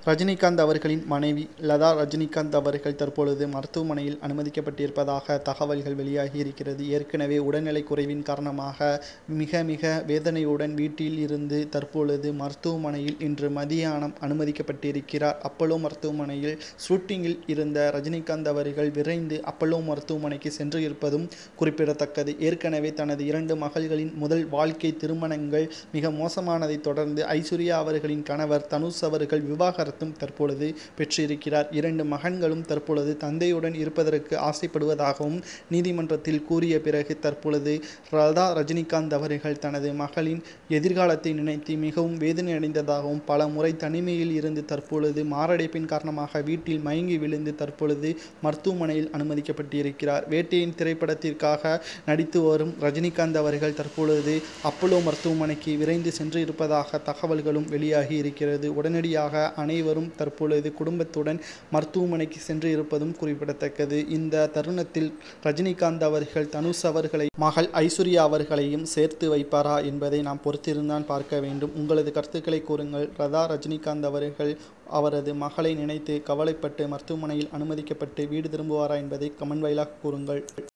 ரஜினிகாந்த் அவர்களின் மனைவி லதா ரஜினிகாந்த் அவர்கள் தற்பொழுது மருத்துவமனையில் அனுமதிக்கப்பட்டிருப்பதாக தகவல்கள் வெளியாகி இருக்கிறது ஏற்கனவே உடல்நலை குறைவின் காரணமாக மிக மிக வேதனையுடன் வீட்டில் இருந்து தற்பொழுது மருத்துவமனையில் இன்று மதியானம் அனுமதிக்கப்பட்டிருக்கிறார் அப்பல்லோ மருத்துவமனையில் ஷூட்டிங்கில் இருந்த ரஜினிகாந்த் அவர்கள் விரைந்து அப்பல்லோ மருத்துவமனைக்கு சென்று இருப்பதும் குறிப்பிடத்தக்கது ஏற்கனவே தனது இரண்டு மகள்களின் முதல் வாழ்க்கை திருமணங்கள் மிக மோசமானதை தொடர்ந்து ஐஸ்வர்யா அவர்களின் கணவர் தனுஷ் அவர்கள் விவாகரத்தும் தற்பொழுது பெற்றிருக்கிறார் இரண்டு மகன்களும் தற்பொழுது தந்தையுடன் இருப்பதற்கு ஆசைப்படுவதாகவும் நீதிமன்றத்தில் கூறிய பிறகு தற்பொழுது லதா ரஜினிகாந்த் அவர்கள் தனது மகளின் எதிர்காலத்தை நினைத்து மிகவும் வேதனை அடைந்ததாகவும் பல முறை தனிமையில் இருந்து தற்பொழுது மாரடைப்பின் காரணமாக வீட்டில் மயங்கி விழுந்து தற்பொழுது மருத்துவமனையில் அனுமதிக்கப்பட்டிருக்கிறார் வேட்டையின் திரைப்படத்திற்காக நடித்து வரும் ரஜினிகாந்த் அவர்கள் தற்பொழுது அப்பல்லோ மருத்துவமனைக்கு விரைந்து சென்று இருப்பதாக தகவல்களும் வெளியாகி இருக்கிறது உடனடியாக அனைவரும் தற்பொழுது குடும்பத்துடன் மருத்துவமனைக்கு சென்று இருப்பதும் குறிப்பிடத்தக்கது இந்த தருணத்தில் ரஜினிகாந்த் அவர்கள் தனுஷ் அவர்களை மகள் ஐஸ்வர்யா அவர்களையும் சேர்த்து வைப்பாரா என்பதை நாம் பொறுத்திருந்தான் பார்க்க வேண்டும் உங்களது கருத்துக்களை கூறுங்கள் லதா ரஜினிகாந்த் அவர்கள் அவரது மகளை நினைத்து கவலைப்பட்டு மருத்துவமனையில் அனுமதிக்கப்பட்டு வீடு திரும்புவாரா என்பதை கமெண்ட் வாயிலாக கூறுங்கள்